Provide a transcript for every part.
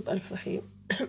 ألف خير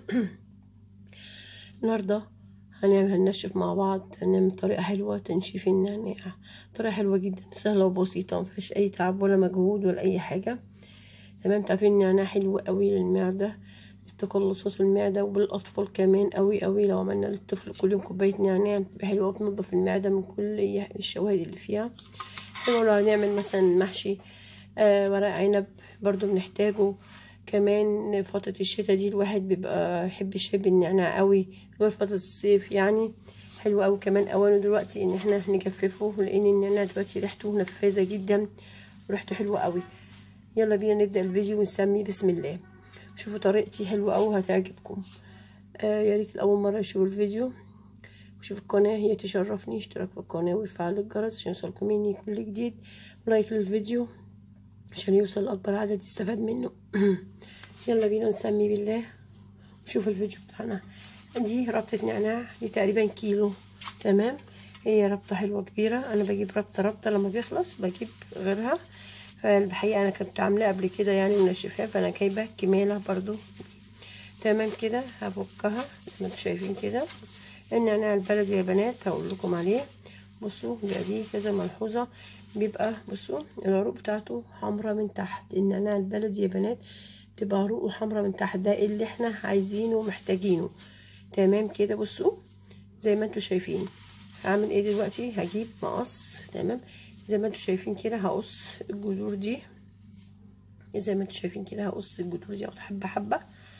النهاردة هنعمل هننشف مع بعض هنعمل طريقة حلوة تنشيف النعناع طريقة حلوة جدا سهلة وبسيطة مفيهاش أي تعب ولا مجهود ولا أي حاجة تمام تعرفين النعناع حلو قوي للمعدة تقلصات المعدة وبالأطفال كمان قوي قوي لو عملنا للطفل كل يوم كوباية نعناع بتبقى حلوة وبتنضف المعدة من كل الشواهد اللي فيها حلو لو هنعمل مثلا محشي آه ورق عنب برضو بنحتاجه كمان فترة الشتاء دي الواحد بيبقى يحب يشرب النعناع قوي غير فترة الصيف يعني حلو قوي كمان اوانه دلوقتي ان احنا نجففه لان النعناع دلوقتي ريحته نفاذة جدا وريحته حلوة قوي يلا بينا نبدأ الفيديو ونسمي بسم الله شوفوا طريقتي حلوة قوي هتعجبكم آه يا ريت لأول مرة يشوفوا الفيديو وشوف القناة هي تشرفني اشتراك في القناة ويفعل الجرس عشان يوصلكم مني كل جديد ولايك للفيديو عشان يوصل لأكبر عدد يستفاد منه يلا بينا نسمي بالله وشوف الفيديو بتاعنا دي ربطة نعناع دي تقريبا كيلو تمام هي ربطة حلوة كبيرة أنا بجيب ربطة ربطة لما بيخلص بجيب غيرها فالحقيقة أنا كنت عاملاه قبل كده يعني منشفاه فأنا جايبة كمالة برضو تمام كده هفكها زي ما انتوا شايفين كده النعناع البلدي يا بنات هقول لكم عليه بصوا بيبقى دي كذا ملحوظة بيبقى بصوا العروق بتاعته حمرا من تحت النعناع البلدي يا بنات تبقى عروقه حمرا من تحت ده اللي احنا عايزينه ومحتاجينه تمام كده بصوا زي ما انتوا شايفين هعمل ايه دلوقتي هجيب مقص تمام زي ما انتوا شايفين كده هقص الجذور دي زي ما انتوا شايفين كده هقص الجذور دي حبه حبه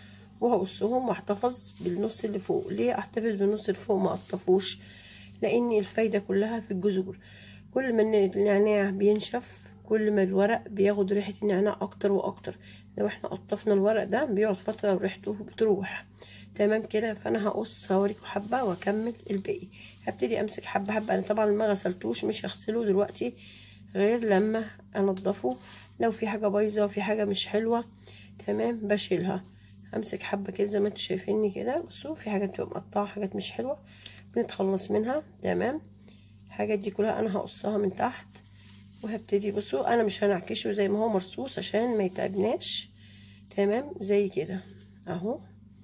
وهقصهم واحتفظ بالنص اللي فوق ليه احتفظ بالنص اللي فوق ما اقطفوش لان الفايده كلها في الجذور كل ما النعناع بينشف كل ما الورق بياخد ريحه النعناع اكتر واكتر لو احنا قطفنا الورق ده بيقعد فتره وريحته بتروح تمام كده فانا هقص هوريكم حبه واكمل الباقي هبتدي امسك حبه حبه انا طبعا ما غسلتوش مش هغسله دلوقتي غير لما انضفه لو في حاجه بايظه وفي حاجه مش حلوه تمام بشيلها همسك حبه كده زي ما انتوا شايفيني كده بصوا في حاجات بتبقى مقطعه حاجات مش حلوه بنتخلص منها تمام الحاجات دي كلها انا هقصها من تحت وهبتدي بصوا انا مش هنعكشه زي ما هو مرصوص عشان ما يتعبناش تمام زي كده اهو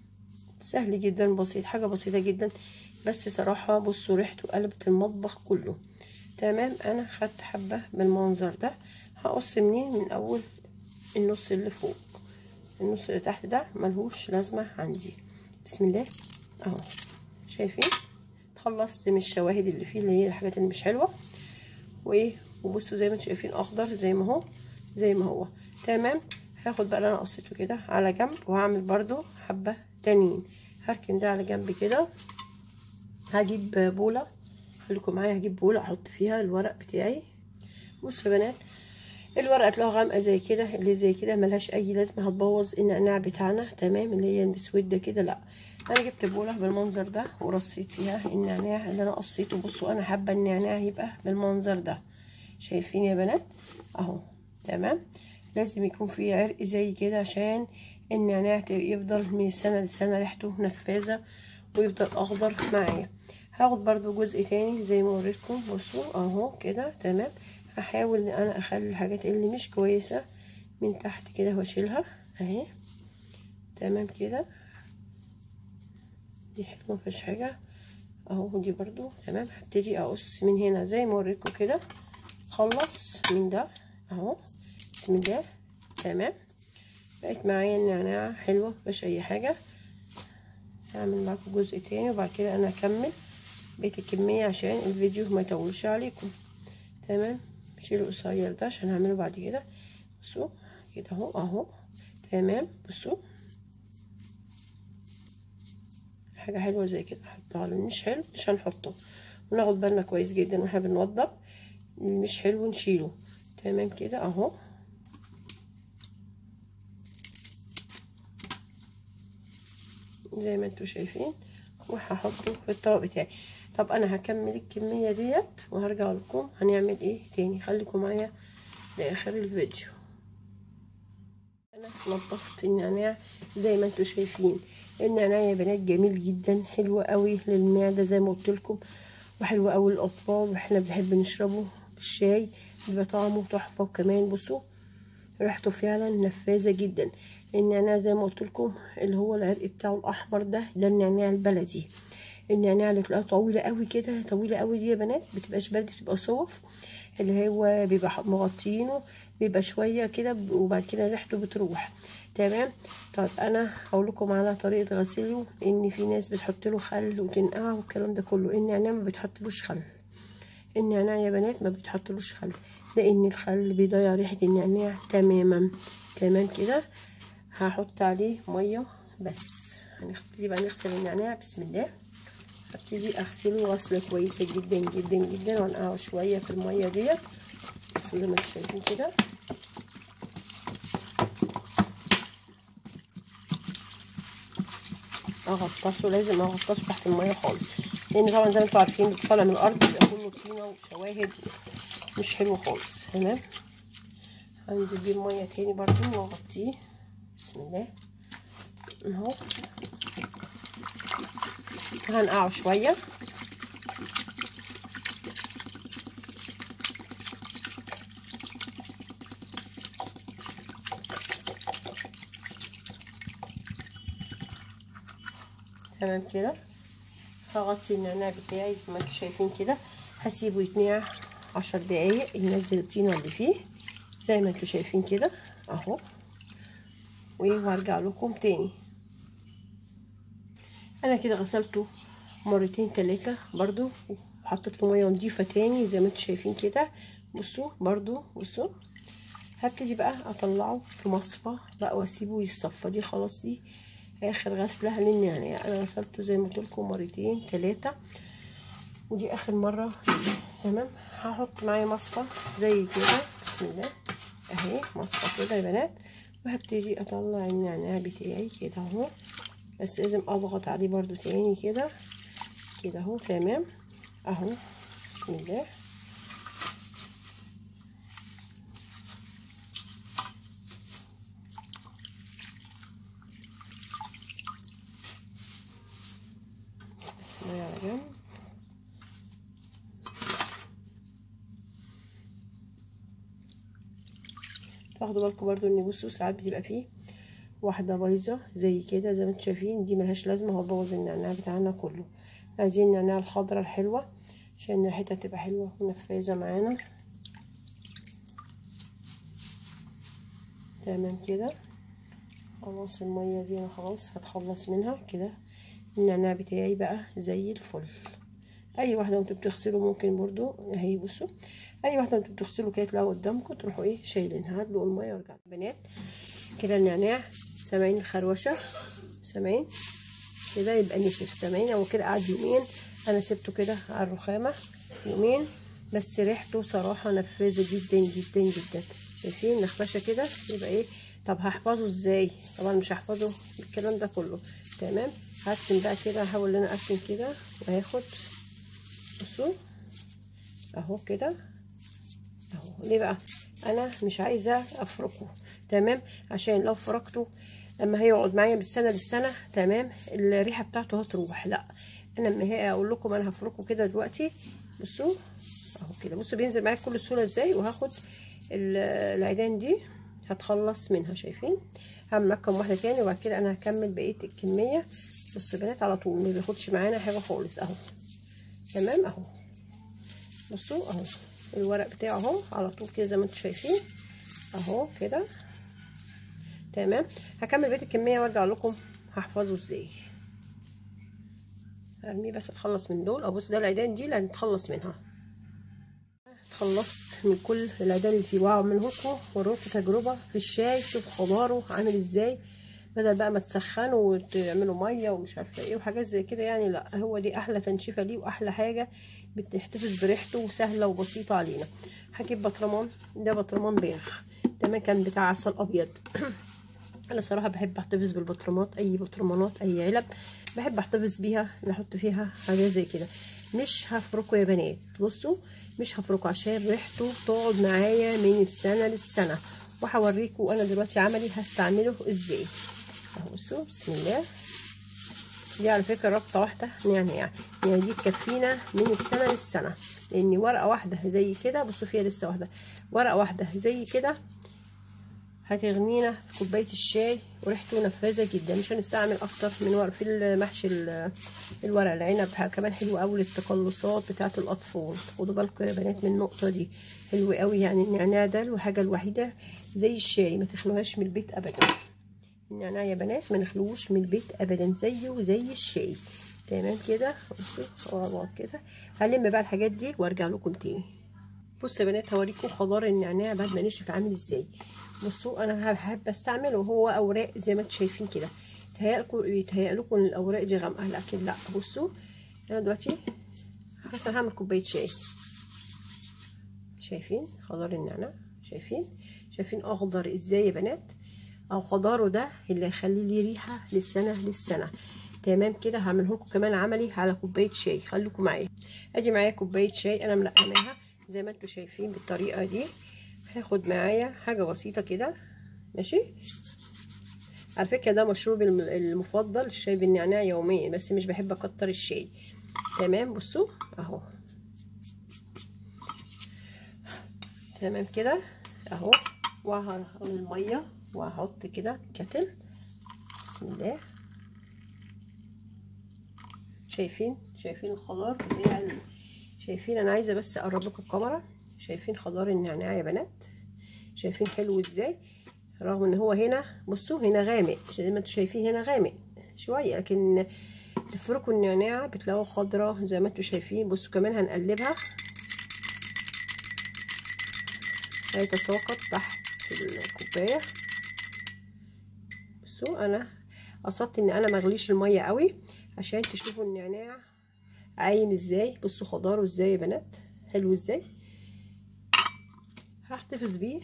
سهل جدا بسيط حاجه بسيطه جدا بس صراحه بصوا ريحته قلبت المطبخ كله تمام انا خدت حبه بالمنظر ده هقص منين من اول النص اللي فوق النص اللي تحت ده ملهوش لازمه عندي بسم الله اهو شايفين خلصت من الشواهد اللي فيه اللي هي الحاجات اللي مش حلوه وايه وبصوا زي ما انتم شايفين اخضر زي ما هو زي ما هو تمام هاخد بقى اللي انا قصيته كده على جنب وهعمل برضو حبه تانيين هركن ده على جنب كده هجيب بوله خليكم معايا هجيب بوله احط فيها الورق بتاعي بصوا يا بنات الورقه تلاقوها غامقه زي كده اللي زي كده ملهاش اي لازمه هتبوظ النعناع بتاعنا تمام اللي هي المسوده كده لا انا جبت بوله بالمنظر ده ورصيت فيها النعناع اللي انا قصيته بصوا انا حابه النعناع يبقى بالمنظر ده شايفين يا بنات اهو تمام لازم يكون في عرق زي كده عشان النعناع يفضل من السنه للسنه ريحته نفاذه ويفضل اخضر معايا هاخد برضو جزء تاني زي ما وريتكم بصوا اهو كده تمام هحاول ان انا اخلي الحاجات اللي مش كويسه من تحت كده واشيلها اهي تمام كده دي حلوه مفيش حاجه اهو دي برضو تمام هبتدي اقص من هنا زي ما وريتكم كده خلص من ده اهو بسم الله تمام بقت معايا النعناع حلوه مفيش اي حاجه هعمل معاكم جزء تاني وبعد كده انا اكمل بقيه الكميه عشان الفيديو ما يطولش عليكم تمام شيل القصير ده عشان هعمله بعد كده بصوا كده اهو اهو تمام بصوا حاجه حلوه زي كده احطها اللي مش حلو مش هنحطه وناخد بالنا كويس جدا واحنا بنوضب مش حلو نشيله تمام كده اهو زي ما انتوا شايفين وهحطه في الطبق بتاعي طب انا هكمل الكميه ديت وهرجع لكم هنعمل ايه تاني خليكم معايا لاخر الفيديو انا نظفت النعناع زي ما انتوا شايفين النعناع يا بنات جميل جدا حلو قوي للمعده زي ما قلت لكم وحلو قوي للاطفال واحنا بنحب نشربه بالشاي بيبقى طعمه تحفه وكمان بصوا ريحته فعلا نفاذة جدا النعناع زي ما قلت لكم اللي هو العرق بتاعه الاحمر ده ده النعناع البلدي النعناع اللي تلاقيها طويله قوي كده طويله قوي دي يا بنات بتبقاش بلدي بتبقى صوف اللي هو بيبقى مغطينه بيبقى شويه كده وبعد كده ريحته بتروح تمام طب انا هقول لكم على طريقه غسيله ان في ناس بتحط له خل وتنقعه والكلام ده كله النعناع ما بتحطلوش خل النعناع يا بنات ما بتحطلوش خل لان الخل بيضيع ريحه النعناع تماما كمان كده هحط عليه ميه بس هنبتدي بقى نغسل النعناع بسم الله هبتدي اغسله غسله كويسه جدا جدا جدا وانقعه شويه في الميه ديت بس زي ما انتم شايفين كده اغطسه لازم اغطسه تحت الميه خالص لان طبعا زي ما انتم عارفين طالع من الارض بيبقى كله طينه وشواهد مش حلو خالص تمام هنزل بيه الميه تاني برضو واغطيه بسم الله اهو هنقعه شويه تمام كده هغطي النعناع بتاعي زي ما انتم شايفين كده هسيبه يتنقع عشر دقايق ينزل الطينه اللي فيه زي ما انتم شايفين كده اهو وارجع لكم تاني انا كده غسلته مرتين تلاتة برضو وحطيت له ميه نضيفه تاني زي ما انتم شايفين كده بصوا برضو بصوا هبتدي بقى اطلعه في مصفى بقى واسيبه يتصفى دي خلاص دي اخر غسله للنعناع انا غسلته زي ما قلت لكم مرتين تلاتة ودي اخر مره تمام هحط معايا مصفى زي كده بسم الله اهي مصفى كده يا بنات وهبتدي اطلع النعناع بتاعي كده اهو بس لازم اضغط عليه برضو تاني كده كده اهو تمام اهو بسم الله بسم الله على جنب تاخدوا بالكم برضو ان بصوا ساعات بتبقى فيه واحده بايظه زي كده زي ما انتم شايفين دي ملهاش لازمه هو بوظ النعناع بتاعنا كله عايزين النعناع الخضراء الحلوه عشان ريحتها تبقى حلوه ونفاذه معانا تمام كده خلاص الميه دي انا خلاص هتخلص منها كده النعناع بتاعي بقى زي الفل اي واحده وانتوا بتغسلوا ممكن برضو اهي بصوا اي واحده انتوا بتغسلوا كده تلاقوا قدامكم تروحوا ايه شايلينها هاتوا الميه وارجعوا بنات كده النعناع سامعين الخروشه سامعين كده يبقى نشف سامعين هو كده قعد يومين انا سبته كده على الرخامه يومين بس ريحته صراحه نفاذه جدا جدا جدا شايفين نخفشه كده يبقى ايه طب هحفظه ازاي طبعا مش هحفظه الكلام ده كله تمام هرسم بقى كده هحاول ان انا ارسم كده وهاخد بصوا اهو كده اهو ليه بقى انا مش عايزه افركه تمام عشان لو فركته لما هيقعد معايا من السنه للسنه تمام الريحه بتاعته هتروح لا انا لما هي اقول لكم انا هفركه كده دلوقتي بصوا اهو كده بصوا بينزل معايا بكل سهوله ازاي وهاخد العيدان دي هتخلص منها شايفين هعمل معاكم واحده تاني وبعد كده انا هكمل بقيه الكميه بصوا بنات على طول ما بياخدش معانا حاجه خالص اهو تمام اهو بصوا اهو الورق بتاعه اهو على طول كده زي ما انتم شايفين اهو كده تمام هكمل بقيه الكميه وارجع لكم هحفظه ازاي ارميه بس اتخلص من دول او بص ده العيدان دي اللي هنتخلص منها اتخلصت من كل العيدان اللي فيه وهعمله لكم وراكم تجربه في الشاي شوف خضاره عامل ازاي بدل بقى ما تسخنوا وتعملوا ميه ومش عارفه ايه وحاجات زي كده يعني لا هو دي احلى تنشيفه ليه واحلى حاجه بتحتفظ بريحته وسهله وبسيطه علينا هجيب بطرمان ده بطرمان باغ تمام كان بتاع عسل ابيض انا صراحه بحب احتفظ بالبطرمات اي بطرمانات اي علب بحب احتفظ بيها نحط فيها حاجات زي كده مش هفركه يا بنات بصوا مش هفركه عشان ريحته تقعد معايا من السنه للسنه وهوريكم انا دلوقتي عملي هستعمله ازاي اهو بصوا بسم الله دي على فكره ربطه واحده يعني يعني يعني دي تكفينا من السنه للسنه لان ورقه واحده زي كده بصوا فيها لسه واحده ورقه واحده زي كده هتغنينا في كوبايه الشاي وريحته نفاذه جدا مش هنستعمل اكتر من ورق في المحشي الورق العنب كمان حلو قوي للتقلصات بتاعه الاطفال خدوا بالكم يا بنات من النقطه دي حلو قوي يعني النعناع ده الحاجه الوحيده زي الشاي ما تخلوهاش من البيت ابدا النعناع يا بنات ما نخلوش من البيت ابدا زيه زي الشاي تمام كده بصوا كده هلم بقى الحاجات دي وارجع لكم تاني بصوا يا بنات هوريكم خضار النعناع بعد ما نشف عامل ازاي بصوا انا هحب استعمله وهو اوراق زي ما انتم شايفين كده يتهيألكم يتهيألكم ان الاوراق دي غامقه لكن لا بصوا انا دلوقتي مثلا هعمل كوبايه شاي شايفين خضار النعناع شايفين شايفين اخضر ازاي يا بنات او خضاره ده اللي هيخلي لي ريحه للسنه للسنه تمام كده هعمله لكم كمان عملي على كوبايه شاي خليكم معايا ادي معايا كوبايه شاي انا ملقماها زي ما انتم شايفين بالطريقه دي هاخد معايا حاجه بسيطه كده ماشي على فكره ده مشروبي المفضل الشاي بالنعناع يوميا بس مش بحب اكتر الشاي تمام بصوا اهو تمام كده اهو وهحط الميه وهحط كده كتل بسم الله شايفين شايفين الخضار يعني شايفين انا عايزه بس اقرب لكم الكاميرا شايفين خضار النعناع يا بنات شايفين حلو ازاي رغم ان هو هنا بصوا هنا غامق زي ما انتم شايفين هنا غامق شويه لكن تفركوا النعناع بتلاقوها خضراء زي ما انتم شايفين بصوا كمان هنقلبها هيتساقط تحت الكوبايه بصوا انا قصدت ان انا مغليش الميه قوي عشان تشوفوا النعناع عايم ازاي بصوا خضاره ازاي يا بنات حلو ازاي هحتفظ بيه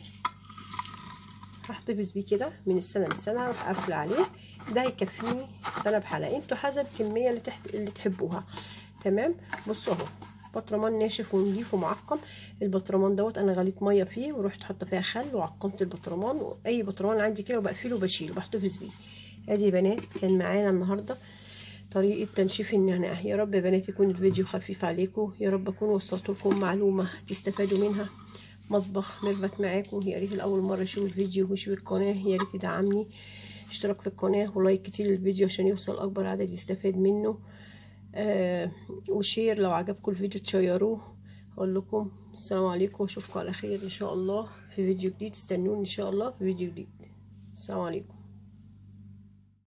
هحتفظ بيه كده من السنه للسنه اروح قافله عليه ده هيكفيني سنه بحلقه انتوا حسب الكميه اللي, تحت... اللي تحبوها تمام بصوا اهو بطرمان ناشف ونضيف ومعقم البطرمان دوت انا غليت ميه فيه ورحت حاطه فيها خل وعقمت البطرمان واي بطرمان عندي كده وبقفله وبشيله بحتفظ بيه ادي يا بنات كان معانا النهارده طريقه تنشيف النعناع يا رب يا بنات يكون الفيديو خفيف عليكم يا رب اكون وصلت لكم معلومه تستفادوا منها مطبخ ميرفت معاكم يا ريت الاول مره يشوف الفيديو ويشوف القناه يا ريت يدعمني اشتراك في القناه ولايك كتير للفيديو عشان يوصل اكبر عدد يستفاد منه آه وشير لو عجبكم الفيديو تشيروه اقول لكم السلام عليكم واشوفكم على خير ان شاء الله في فيديو جديد استنوني ان شاء الله في فيديو جديد السلام عليكم